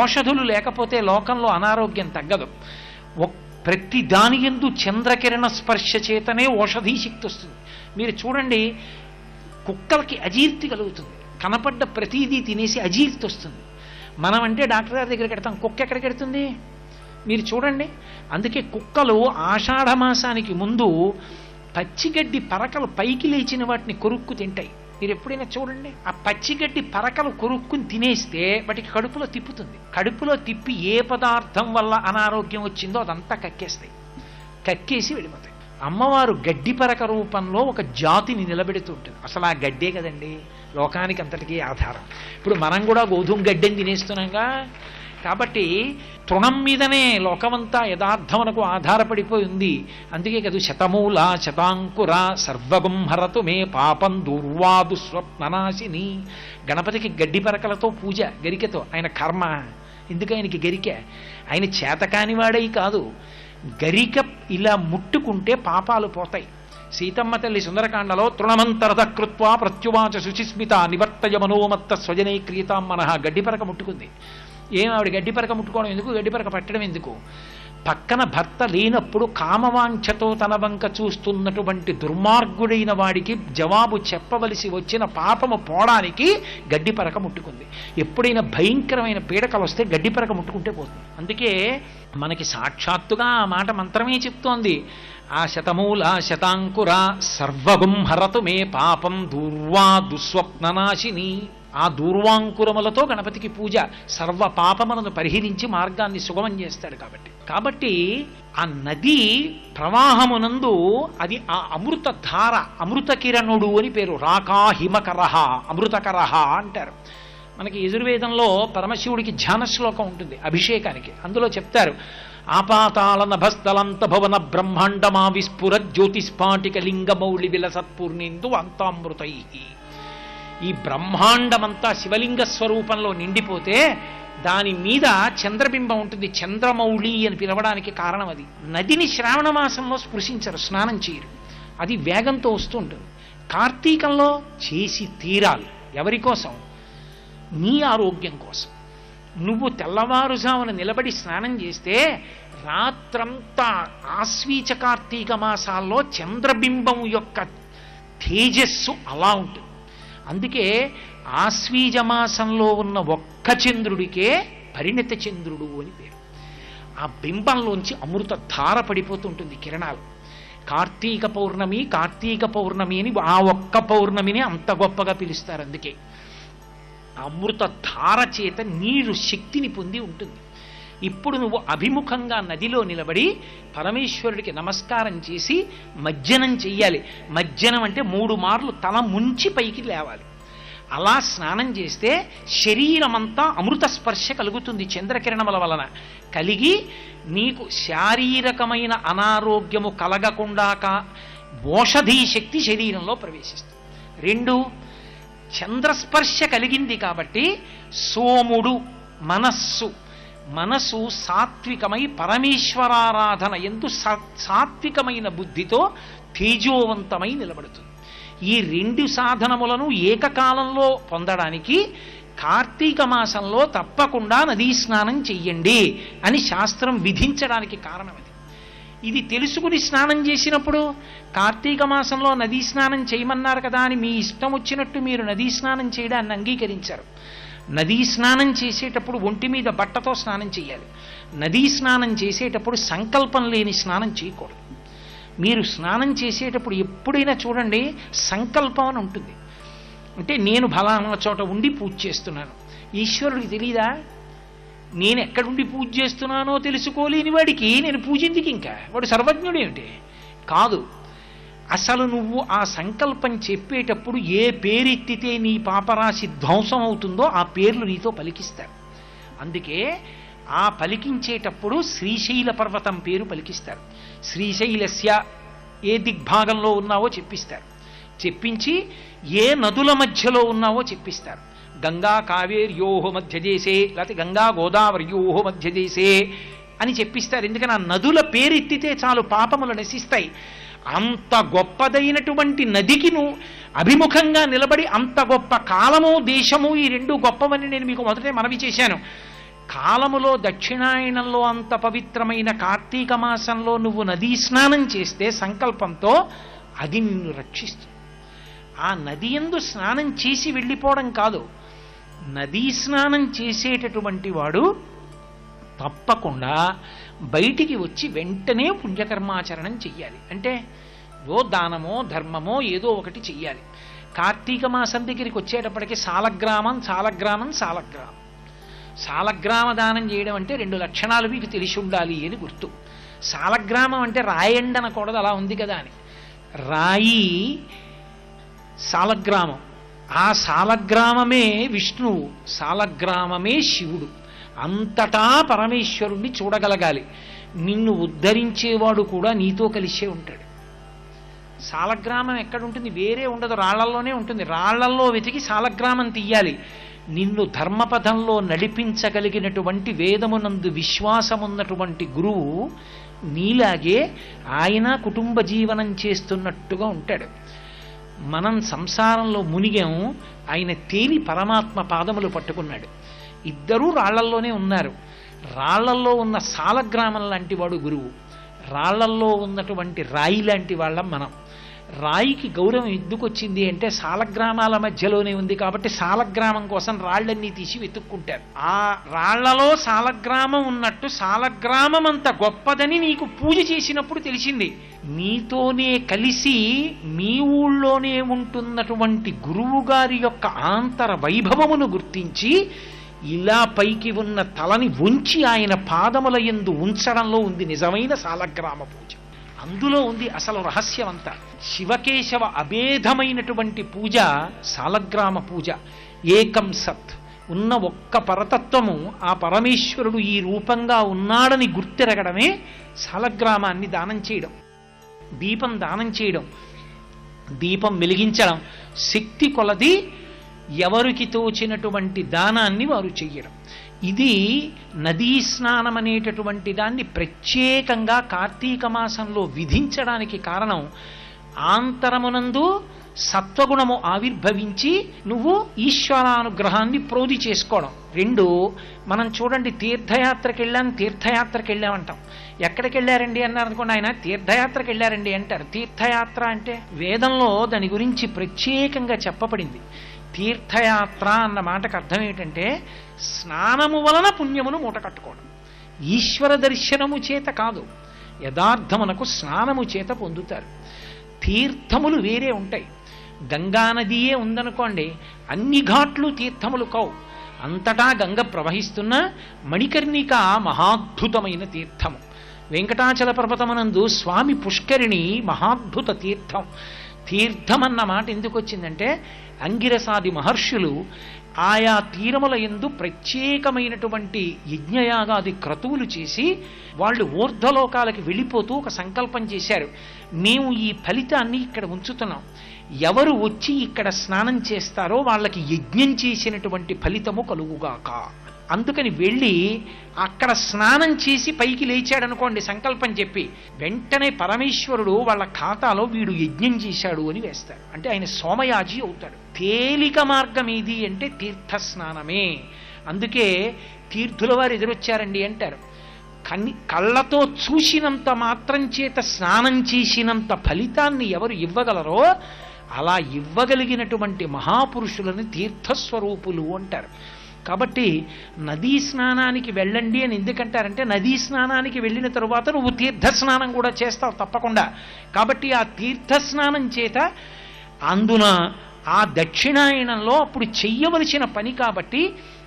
ఓషధులు లేకపోతే లోకంలో అనారోగ్యం తగ్గదు ఒక్- ప్రతి దాని ఎందు చంద్రకిరణ స్పర్శ చేతనే ఓషధీ శక్తి వస్తుంది మీరు చూడండి కుక్కలకి అజీర్తి కలుగుతుంది కనపడ్డ ప్రతిదీ తినేసి అజీర్తి వస్తుంది మనం అంటే డాక్టర్ గారి దగ్గరికి వెడతాం కుక్క ఎక్కడికి వెడుతుంది మీరు చూడండి అందుకే కుక్కలు ఆషాఢ మాసానికి ముందు పచ్చిగడ్డి పరకలు పైకి లేచిన వాటిని కొరుక్కు తింటాయి మీరు ఎప్పుడైనా చూడండి ఆ పచ్చిగడ్డి పరకలు కొరుక్కుని తినేస్తే వాటికి కడుపులో తిప్పుతుంది కడుపులో తిప్పి ఏ పదార్థం వల్ల అనారోగ్యం వచ్చిందో అదంతా కక్కేస్తాయి కక్కేసి వెళ్ళిపోతాయి అమ్మవారు గడ్డి పరక రూపంలో ఒక జాతిని నిలబెడుతూ ఉంటుంది అసలు ఆ గడ్డే కదండి లోకానికి అంతటికీ ఆధారం ఇప్పుడు మనం కూడా గోధుమ గడ్డని తినేస్తున్నాంగా కాబట్టి తృణం మీదనే లోకమంతా యథార్థమునకు ఆధారపడిపోయి ఉంది అందుకే కదా శతమూల శతాంకుర సర్వగుం హరతు మే పాపం దూర్వాదు స్వప్ననాశిని గణపతికి గడ్డి పరకలతో పూజ గరికతో ఆయన కర్మ ఎందుకు ఆయనకి గరిక ఆయన చేతకాని వాడై కాదు గరిక ఇలా ముట్టుకుంటే పాపాలు పోతాయి సీతమ్మ తల్లి సుందరకాండలో తృణమంతరద కృత్వా ప్రత్యువాచ శుచిస్మిత నివర్తయ మనోమత్త స్వజనే క్రియతాం మనః గడ్డిపరక ముట్టుకుంది ఏం ఆవిడ గడ్డిపరక ముట్టుకోవడం ఎందుకు గడ్డిపరక పట్టడం ఎందుకు పక్కన భర్త లేనప్పుడు కామవాంఛతో తన వంక చూస్తున్నటువంటి దుర్మార్గుడైన వాడికి జవాబు చెప్పవలసి వచ్చిన పాపము పోవడానికి గడ్డిపరక ముట్టుకుంది ఎప్పుడైనా భయంకరమైన పీడకలు వస్తే గడ్డిపరక ముట్టుకుంటే పోతుంది అందుకే మనకి సాక్షాత్తుగా ఆ మాట మంత్రమే చెప్తోంది ఆ శతమూల శతాంకుర సర్వగుం హరతు మే పాపం దూర్వా దుస్వప్ననాశిని ఆ దూర్వాంకురములతో గణపతికి పూజ సర్వ పాపములను పరిహరించి మార్గాన్ని సుగమం చేస్తాడు కాబట్టి కాబట్టి ఆ నది ప్రవాహమునందు అది ఆ అమృత ధార అమృత కిరణుడు అని పేరు రాకా హిమకరహ అమృతకరహ అంటారు మనకి యజుర్వేదంలో పరమశివుడికి ధ్యాన శ్లోకం ఉంటుంది అభిషేకానికి అందులో చెప్తారు ఆపాతాళ నభస్థలంత భవన బ్రహ్మాండమా విస్ఫుర జ్యోతిస్ఫాటిక లింగమౌళి విలసత్పూర్ణిందు అంతామృతై ఈ బ్రహ్మాండమంతా శివలింగ స్వరూపంలో నిండిపోతే దాని మీద చంద్రబింబం ఉంటుంది చంద్రమౌళి అని పిలవడానికి కారణం అది నదిని శ్రావణ మాసంలో స్పృశించరు స్నానం చేయరు అది వేగంతో వస్తూ ఉంటుంది కార్తీకంలో చేసి తీరాలి ఎవరి కోసం నీ ఆరోగ్యం కోసం నువ్వు తెల్లవారుజామున నిలబడి స్నానం చేస్తే రాత్రంతా ఆశ్వీచ కార్తీక మాసాల్లో చంద్రబింబం యొక్క తేజస్సు అలా ఉంటుంది అందుకే ఆశ్వీజ మాసంలో ఉన్న ఒక్క చంద్రుడికే పరిణిత చంద్రుడు అని పేరు ఆ బింబంలోంచి అమృత ధార పడిపోతుంటుంది కిరణాలు కార్తీక పౌర్ణమి కార్తీక పౌర్ణమి అని ఆ ఒక్క పౌర్ణమిని అంత గొప్పగా పిలుస్తారు అందుకే అమృత ధార చేత నీరు శక్తిని పొంది ఉంటుంది ఇప్పుడు నువ్వు అభిముఖంగా నదిలో నిలబడి పరమేశ్వరుడికి నమస్కారం చేసి మజ్జనం చెయ్యాలి మజ్జనం అంటే మూడు మార్లు తల ముంచి పైకి లేవాలి అలా స్నానం చేస్తే శరీరమంతా అమృత స్పర్శ కలుగుతుంది చంద్రకిరణముల వలన కలిగి నీకు శారీరకమైన అనారోగ్యము కలగకుండా కా ఓషధీ శక్తి శరీరంలో ప్రవేశిస్తుంది రెండు చంద్రస్పర్శ కలిగింది కాబట్టి సోముడు మనస్సు మనసు సాత్వికమై పరమేశ్వరారాధన ఎందు సా- సాత్వికమైన బుద్ధితో తేజోవంతమై నిలబడుతుంది ఈ రెండు సాధనములను ఏకకాలంలో పొందడానికి కార్తీక మాసంలో తప్పకుండా నదీ స్నానం చెయ్యండి అని శాస్త్రం విధించడానికి కారణం అది ఇది తెలుసుకుని స్నానం చేసినప్పుడు కార్తీక మాసంలో నదీ స్నానం చేయమన్నారు కదా అని మీ ఇష్టం వచ్చినట్టు మీరు నదీ స్నానం చేయడాన్ని అంగీకరించారు నదీ స్నానం చేసేటప్పుడు ఒంటి మీద బట్టతో స్నానం చేయాలి నదీ స్నానం చేసేటప్పుడు సంకల్పం లేని స్నానం చేయకూడదు మీరు స్నానం చేసేటప్పుడు ఎప్పుడైనా చూడండి సంకల్పం అని ఉంటుంది అంటే నేను ఫలానా చోట ఉండి పూజ చేస్తున్నాను ఈశ్వరుడికి తెలీదా నేను ఎక్కడుండి పూజ చేస్తున్నానో తెలుసుకోలేని వాడికి నేను పూజ ఎందుకు ఇంకా వాడు సర్వజ్ఞుడు ఏమిటి కాదు అసలు నువ్వు ఆ సంకల్పం చెప్పేటప్పుడు ఏ పేరెత్తితే నీ పాపరాశి ధ్వంసం అవుతుందో ఆ పేర్లు నీతో పలికిస్తారు అందుకే ఆ పలికించేటప్పుడు శ్రీశైల పర్వతం పేరు పలికిస్తారు శ్రీశైలస్య ఏ దిగ్భాగంలో ఉన్నావో చెప్పిస్తారు చెప్పించి ఏ నదుల మధ్యలో ఉన్నావో చెప్పిస్తారు గంగా కావేర్యోహో మధ్య చేసే లేకపోతే గంగా గోదావరియోహో మధ్య చేసే అని చెప్పిస్తారు ఎందుకని ఆ నదుల పేరెత్తితే చాలు పాపములు నశిస్తాయి అంత గొప్పదైనటువంటి నదికి నువ్వు అభిముఖంగా నిలబడి అంత గొప్ప కాలము దేశము ఈ రెండు గొప్పవని నేను మీకు మొదటే మనవి చేశాను కాలములో దక్షిణాయనంలో అంత పవిత్రమైన కార్తీక మాసంలో నువ్వు నదీ స్నానం చేస్తే సంకల్పంతో అది నిన్ను రక్షిస్తుంది ఆ నది ఎందు స్నానం చేసి వెళ్ళిపోవడం కాదు నదీ స్నానం చేసేటటువంటి వాడు తప్పకుండా బయటికి వచ్చి వెంటనే పుణ్యకర్మాచరణం చెయ్యాలి అంటే ఓ దానమో ధర్మమో ఏదో ఒకటి చెయ్యాలి కార్తీక మాసం దగ్గరికి వచ్చేటప్పటికి సాలగ్రామం సాలగ్రామం సాలగ్రామం సాలగ్రామ దానం చేయడం అంటే రెండు లక్షణాలు మీకు తెలిసి ఉండాలి అని గుర్తు సాలగ్రామం అంటే రాయండి అనకూడదు అలా ఉంది కదా అని రాయి సాలగ్రామం ఆ సాలగ్రామమే విష్ణువు సాలగ్రామమే శివుడు అంతటా పరమేశ్వరుణ్ణి చూడగలగాలి నిన్ను ఉద్ధరించేవాడు కూడా నీతో కలిసే ఉంటాడు సాలగ్రామం ఎక్కడ ఉంటుంది వేరే ఉండదు రాళ్లల్లోనే ఉంటుంది రాళ్లల్లో వెతికి సాలగ్రామం తీయాలి నిన్ను ధర్మపథంలో నడిపించగలిగినటువంటి వేదమునందు విశ్వాసమున్నటువంటి గురువు నీలాగే ఆయన కుటుంబ జీవనం చేస్తున్నట్టుగా ఉంటాడు మనం సంసారంలో మునిగాం ఆయన తేలి పరమాత్మ పాదములు పట్టుకున్నాడు ఇద్దరూ రాళ్లల్లోనే ఉన్నారు రాళ్లల్లో ఉన్న సాలగ్రామం లాంటి వాడు గురువు రాళ్లల్లో ఉన్నటువంటి రాయి లాంటి వాళ్ళం మనం రాయికి గౌరవం ఎందుకు వచ్చింది అంటే సాలగ్రామాల మధ్యలోనే ఉంది కాబట్టి సాలగ్రామం కోసం రాళ్ళన్నీ తీసి వెతుక్కుంటారు ఆ రాళ్లలో సాలగ్రామం ఉన్నట్టు సాలగ్రామం అంత గొప్పదని నీకు పూజ చేసినప్పుడు తెలిసింది నీతోనే కలిసి మీ ఊళ్ళోనే ఉంటున్నటువంటి గురువు గారి యొక్క ఆంతర వైభవమును గుర్తించి ఇలా పైకి ఉన్న తలని ఉంచి ఆయన పాదముల ఎందు ఉంచడంలో ఉంది నిజమైన సాలగ్రామ పూజ అందులో ఉంది అసలు రహస్యం అంతా శివకేశవ అభేదమైనటువంటి పూజ సాలగ్రామ పూజ ఏకం సత్ ఉన్న ఒక్క పరతత్వము ఆ పరమేశ్వరుడు ఈ రూపంగా ఉన్నాడని గుర్తిరగడమే సాలగ్రామాన్ని దానం చేయడం దీపం దానం చేయడం దీపం వెలిగించడం శక్తి కొలది ఎవరికి తోచినటువంటి దానాన్ని వారు చెయ్యడం ఇది నదీ స్నానం అనేటటువంటి దాన్ని ప్రత్యేకంగా కార్తీక మాసంలో విధించడానికి కారణం ఆంతరమునందు సత్వగుణము ఆవిర్భవించి నువ్వు ఈశ్వరానుగ్రహాన్ని ప్రోధి చేసుకోవడం రెండు మనం చూడండి తీర్థయాత్రకి వెళ్ళాం తీర్థయాత్రకి వెళ్ళామంటాం ఎక్కడికి వెళ్ళారండి అన్నారు అనుకోండి ఆయన తీర్థయాత్రకి వెళ్ళారండి అంటారు తీర్థయాత్ర అంటే వేదంలో దాని గురించి ప్రత్యేకంగా చెప్పబడింది తీర్థయాత్ర అన్న మాటకు అర్థం ఏంటంటే స్నానము వలన పుణ్యమును మూట కట్టుకోవడం ఈశ్వర దర్శనము చేత కాదు యథార్థమునకు స్నానము చేత పొందుతారు తీర్థములు వేరే ఉంటాయి గంగానదియే ఉందనుకోండి అన్ని ఘాట్లు తీర్థములు కావు అంతటా గంగ ప్రవహిస్తున్న మణికర్ణిక మహాద్భుతమైన తీర్థము వెంకటాచల పర్వతమనందు స్వామి పుష్కరిణి మహాద్భుత తీర్థం తీర్థం అన్న మాట ఎందుకు వచ్చిందంటే అంగిరసాది మహర్షులు ఆయా తీరముల ఎందు ప్రత్యేకమైనటువంటి యజ్ఞయాగాది క్రతువులు చేసి వాళ్ళు ఊర్ధ్వలోకాలకి వెళ్ళిపోతూ ఒక సంకల్పం చేశారు మేము ఈ ఫలితాన్ని ఇక్కడ ఉంచుతున్నాం ఎవరు వచ్చి ఇక్కడ స్నానం చేస్తారో వాళ్ళకి యజ్ఞం చేసినటువంటి ఫలితము కలుగుగాక అందుకని వెళ్ళి అక్కడ స్నానం చేసి పైకి లేచాడనుకోండి సంకల్పం చెప్పి వెంటనే పరమేశ్వరుడు వాళ్ళ ఖాతాలో వీడు యజ్ఞం చేశాడు అని వేస్తాడు అంటే ఆయన సోమయాజి అవుతాడు తేలిక మార్గం ఏది అంటే తీర్థ స్నానమే అందుకే తీర్థుల వారు ఎదురొచ్చారండి అంటారు కన్ని కళ్ళతో చూసినంత మాత్రం చేత స్నానం చేసినంత ఫలితాన్ని ఎవరు ఇవ్వగలరో అలా ఇవ్వగలిగినటువంటి మహాపురుషులను తీర్థస్వరూపులు అంటారు కాబట్టి నదీ స్నానానికి వెళ్ళండి అని ఎందుకంటారంటే నదీ స్నానానికి వెళ్ళిన తరువాత నువ్వు తీర్థ స్నానం కూడా చేస్తావు తప్పకుండా కాబట్టి ఆ తీర్థ స్నానం చేత అందున ఆ దక్షిణాయనంలో అప్పుడు చెయ్యవలసిన పని కాబట్టి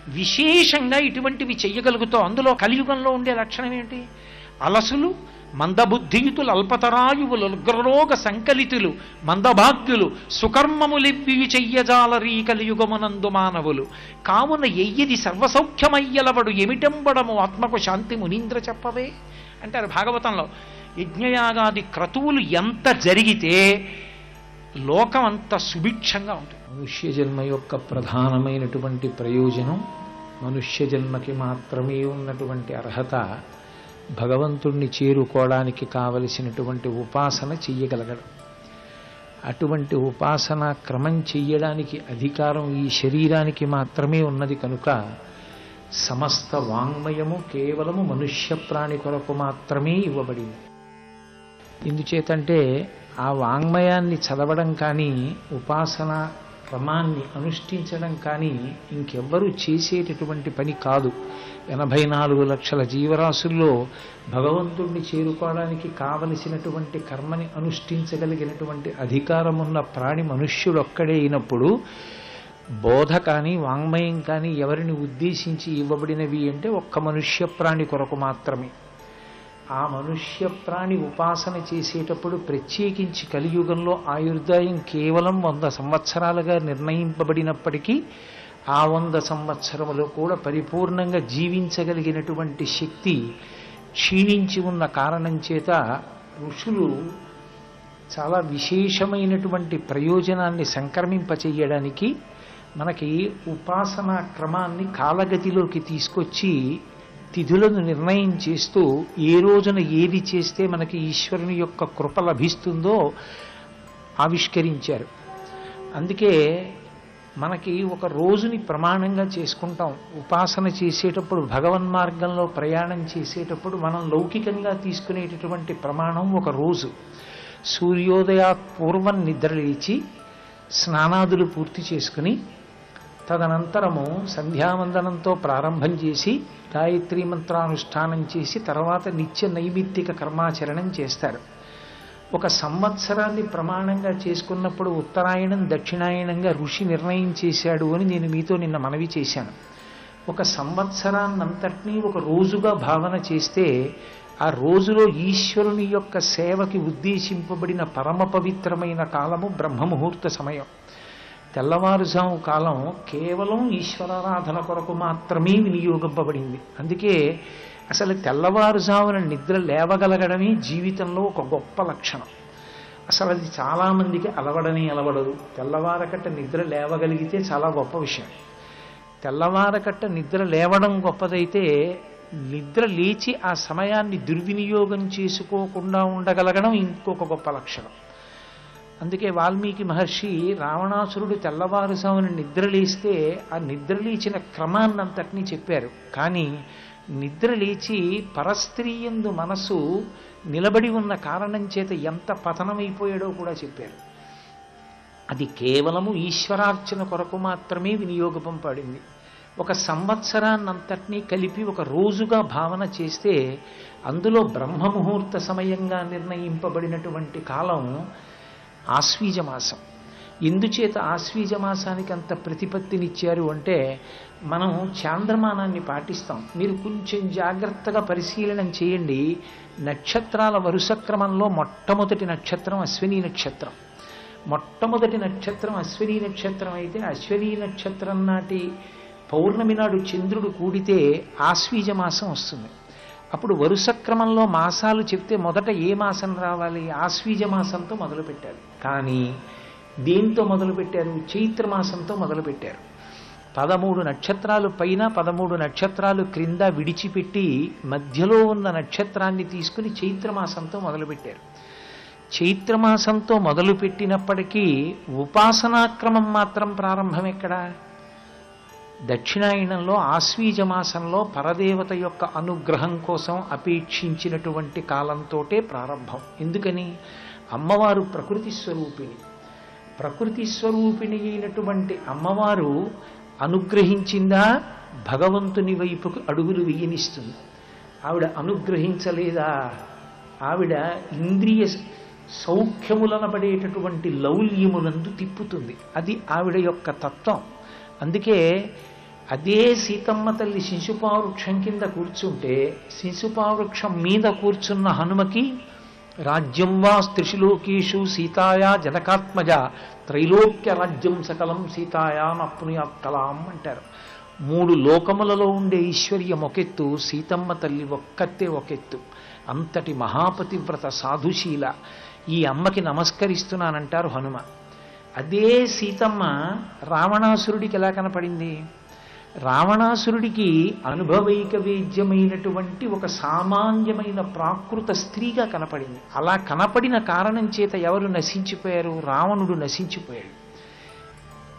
విశేషంగా ఇటువంటివి చెయ్యగలుగుతావు అందులో కలియుగంలో ఉండే లక్షణం ఏంటి అలసులు మందబుద్ధియుతులు అల్పతరాయువులు ఉగ్రరోగ సంకలితులు మందభాగ్యులు సుకర్మములివ్వి చెయ్యజాలరీ కలియుగమునందు మానవులు కావున ఎయ్యది సర్వసౌఖ్యమయ్యలవడు ఎమిటంబడము ఆత్మకు శాంతి మునీంద్ర చెప్పవే అంటారు భాగవతంలో యజ్ఞయాగాది క్రతువులు ఎంత జరిగితే లోకం అంత సుభిక్షంగా ఉంటుంది మనుష్య జన్మ యొక్క ప్రధానమైనటువంటి ప్రయోజనం మనుష్య జన్మకి మాత్రమే ఉన్నటువంటి అర్హత భగవంతుణ్ణి చేరుకోవడానికి కావలసినటువంటి ఉపాసన చెయ్యగలగడం అటువంటి ఉపాసన క్రమం చెయ్యడానికి అధికారం ఈ శరీరానికి మాత్రమే ఉన్నది కనుక సమస్త వాంగ్మయము కేవలము మనుష్య ప్రాణి కొరకు మాత్రమే ఇవ్వబడింది ఎందుచేతంటే ఆ వాంగ్మయాన్ని చదవడం కానీ ఉపాసన క్రమాన్ని అనుష్ఠించడం కానీ ఇంకెవ్వరూ చేసేటటువంటి పని కాదు ఎనభై నాలుగు లక్షల జీవరాశుల్లో భగవంతుణ్ణి చేరుకోవడానికి కావలసినటువంటి కర్మని అనుష్ఠించగలిగినటువంటి అధికారం ఉన్న ప్రాణి మనుష్యుడు ఒక్కడే అయినప్పుడు బోధ కానీ వాంగ్మయం కానీ ఎవరిని ఉద్దేశించి ఇవ్వబడినవి అంటే ఒక్క మనుష్య ప్రాణి కొరకు మాత్రమే ఆ మనుష్య ప్రాణి ఉపాసన చేసేటప్పుడు ప్రత్యేకించి కలియుగంలో ఆయుర్దాయం కేవలం వంద సంవత్సరాలుగా నిర్ణయింపబడినప్పటికీ ఆ వంద సంవత్సరములో కూడా పరిపూర్ణంగా జీవించగలిగినటువంటి శక్తి క్షీణించి ఉన్న కారణం చేత ఋషులు చాలా విశేషమైనటువంటి ప్రయోజనాన్ని సంక్రమింపచేయడానికి మనకి ఉపాసనా క్రమాన్ని కాలగతిలోకి తీసుకొచ్చి తిథులను నిర్ణయం చేస్తూ ఏ రోజున ఏది చేస్తే మనకి ఈశ్వరుని యొక్క కృప లభిస్తుందో ఆవిష్కరించారు అందుకే మనకి ఒక రోజుని ప్రమాణంగా చేసుకుంటాం ఉపాసన చేసేటప్పుడు భగవన్ మార్గంలో ప్రయాణం చేసేటప్పుడు మనం లౌకికంగా తీసుకునేటటువంటి ప్రమాణం ఒక రోజు సూర్యోదయా పూర్వం నిద్రలేచి స్నానాదులు పూర్తి చేసుకుని తదనంతరము సంధ్యావందనంతో ప్రారంభం చేసి గాయత్రీ మంత్రానుష్ఠానం చేసి తర్వాత నిత్య నైమిత్తిక కర్మాచరణం చేస్తారు ఒక సంవత్సరాన్ని ప్రమాణంగా చేసుకున్నప్పుడు ఉత్తరాయణం దక్షిణాయనంగా ఋషి నిర్ణయం చేశాడు అని నేను మీతో నిన్న మనవి చేశాను ఒక సంవత్సరాన్నంతటినీ ఒక రోజుగా భావన చేస్తే ఆ రోజులో ఈశ్వరుని యొక్క సేవకి ఉద్దేశింపబడిన పరమ పవిత్రమైన కాలము బ్రహ్మముహూర్త సమయం తెల్లవారుజాము కాలం కేవలం ఈశ్వరారాధన కొరకు మాత్రమే వినియోగింపబడింది అందుకే అసలు తెల్లవారుజామున నిద్ర లేవగలగడమే జీవితంలో ఒక గొప్ప లక్షణం అసలు అది చాలామందికి అలవడనే అలవడదు తెల్లవారకట్ట నిద్ర లేవగలిగితే చాలా గొప్ప విషయం తెల్లవారకట్ట నిద్ర లేవడం గొప్పదైతే నిద్ర లేచి ఆ సమయాన్ని దుర్వినియోగం చేసుకోకుండా ఉండగలగడం ఇంకొక గొప్ప లక్షణం అందుకే వాల్మీకి మహర్షి రావణాసురుడు తెల్లవారుజామున నిద్రలేస్తే ఆ నిద్రలేచిన క్రమాన్నంతటినీ చెప్పారు కానీ నిద్ర లేచి పరస్త్రీయందు మనసు నిలబడి ఉన్న కారణం చేత ఎంత పతనమైపోయాడో కూడా చెప్పారు అది కేవలము ఈశ్వరార్చన కొరకు మాత్రమే వినియోగం పడింది ఒక సంవత్సరాన్నంతటినీ కలిపి ఒక రోజుగా భావన చేస్తే అందులో బ్రహ్మముహూర్త సమయంగా నిర్ణయింపబడినటువంటి కాలం ఆశ్వీజ మాసం ఎందుచేత ఆశ్వీజ మాసానికి అంత ప్రతిపత్తినిచ్చారు అంటే మనం చాంద్రమానాన్ని పాటిస్తాం మీరు కొంచెం జాగ్రత్తగా పరిశీలనం చేయండి నక్షత్రాల వరుస క్రమంలో మొట్టమొదటి నక్షత్రం అశ్విని నక్షత్రం మొట్టమొదటి నక్షత్రం అశ్విని నక్షత్రం అయితే అశ్విని నక్షత్రం నాటి పౌర్ణమి నాడు చంద్రుడు కూడితే ఆశ్వీజ మాసం వస్తుంది అప్పుడు వరుస క్రమంలో మాసాలు చెప్తే మొదట ఏ మాసం రావాలి ఆశ్వీజ మాసంతో మొదలుపెట్టారు కానీ దేంతో మొదలుపెట్టారు చైత్ర మాసంతో మొదలుపెట్టారు పదమూడు నక్షత్రాలు పైన పదమూడు నక్షత్రాలు క్రింద విడిచిపెట్టి మధ్యలో ఉన్న నక్షత్రాన్ని తీసుకుని చైత్రమాసంతో మొదలుపెట్టారు చైత్రమాసంతో మొదలుపెట్టినప్పటికీ ఉపాసనాక్రమం మాత్రం ప్రారంభం ఎక్కడా దక్షిణాయనంలో ఆశ్వీజ మాసంలో పరదేవత యొక్క అనుగ్రహం కోసం అపేక్షించినటువంటి కాలంతోటే ప్రారంభం ఎందుకని అమ్మవారు ప్రకృతి స్వరూపిణి ప్రకృతి స్వరూపిణి అయినటువంటి అమ్మవారు అనుగ్రహించిందా భగవంతుని వైపుకు అడుగులు వేయనిస్తుంది ఆవిడ అనుగ్రహించలేదా ఆవిడ ఇంద్రియ సౌఖ్యములనబడేటటువంటి లౌల్యములందు తిప్పుతుంది అది ఆవిడ యొక్క తత్వం అందుకే అదే సీతమ్మ తల్లి శిశుపావృక్షం కింద కూర్చుంటే శిశుపావృక్షం మీద కూర్చున్న హనుమకి రాజ్యం వా త్రిశులోకేషు సీతాయా జనకాత్మజ త్రైలోక్య రాజ్యం సకలం సీతాయామప్నుయాత్ కలాం అంటారు మూడు లోకములలో ఉండే ఐశ్వర్యం ఒకెత్తు సీతమ్మ తల్లి ఒక్కతే ఒకెత్తు అంతటి మహాపతివ్రత సాధుశీల ఈ అమ్మకి నమస్కరిస్తున్నానంటారు హనుమ అదే సీతమ్మ రావణాసురుడికి ఎలా కనపడింది రావణాసురుడికి అనుభవైక వేద్యమైనటువంటి ఒక సామాన్యమైన ప్రాకృత స్త్రీగా కనపడింది అలా కనపడిన కారణం చేత ఎవరు నశించిపోయారు రావణుడు నశించిపోయాడు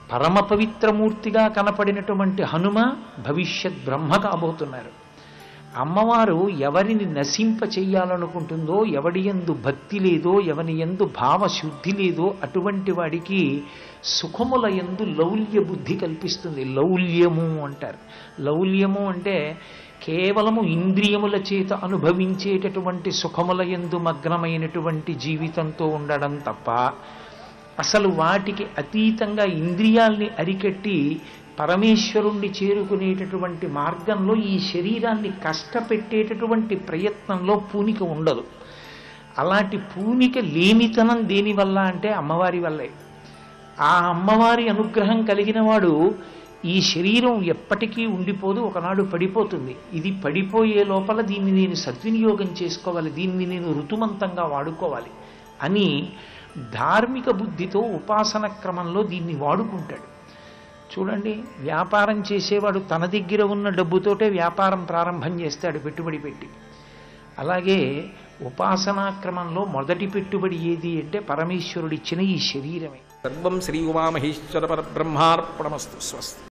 పరమ పవిత్రమూర్తిగా కనపడినటువంటి హనుమ భవిష్యత్ బ్రహ్మ కాబోతున్నారు అమ్మవారు ఎవరిని నశింప చెయ్యాలనుకుంటుందో ఎవడి ఎందు భక్తి లేదో ఎవని ఎందు భావశుద్ధి లేదో అటువంటి వాడికి సుఖముల ఎందు లౌల్య బుద్ధి కల్పిస్తుంది లౌల్యము అంటారు లౌల్యము అంటే కేవలము ఇంద్రియముల చేత అనుభవించేటటువంటి సుఖముల ఎందు మగ్నమైనటువంటి జీవితంతో ఉండడం తప్ప అసలు వాటికి అతీతంగా ఇంద్రియాల్ని అరికట్టి పరమేశ్వరుణ్ణి చేరుకునేటటువంటి మార్గంలో ఈ శరీరాన్ని కష్టపెట్టేటటువంటి ప్రయత్నంలో పూనిక ఉండదు అలాంటి పూనిక లేనితనం దేనివల్ల అంటే అమ్మవారి వల్లే ఆ అమ్మవారి అనుగ్రహం కలిగిన వాడు ఈ శరీరం ఎప్పటికీ ఉండిపోదు ఒకనాడు పడిపోతుంది ఇది పడిపోయే లోపల దీన్ని నేను సద్వినియోగం చేసుకోవాలి దీన్ని నేను ఋతుమంతంగా వాడుకోవాలి అని ధార్మిక బుద్ధితో ఉపాసన క్రమంలో దీన్ని వాడుకుంటాడు చూడండి వ్యాపారం చేసేవాడు తన దగ్గర ఉన్న డబ్బుతోటే వ్యాపారం ప్రారంభం చేస్తాడు పెట్టుబడి పెట్టి అలాగే ఉపాసనా క్రమంలో మొదటి పెట్టుబడి ఏది అంటే పరమేశ్వరుడిచ్చిన ఈ శరీరమే సర్వం శ్రీ ఉమామహేశ్వర పరబ్రహ్మార్పణమస్తు స్వస్తి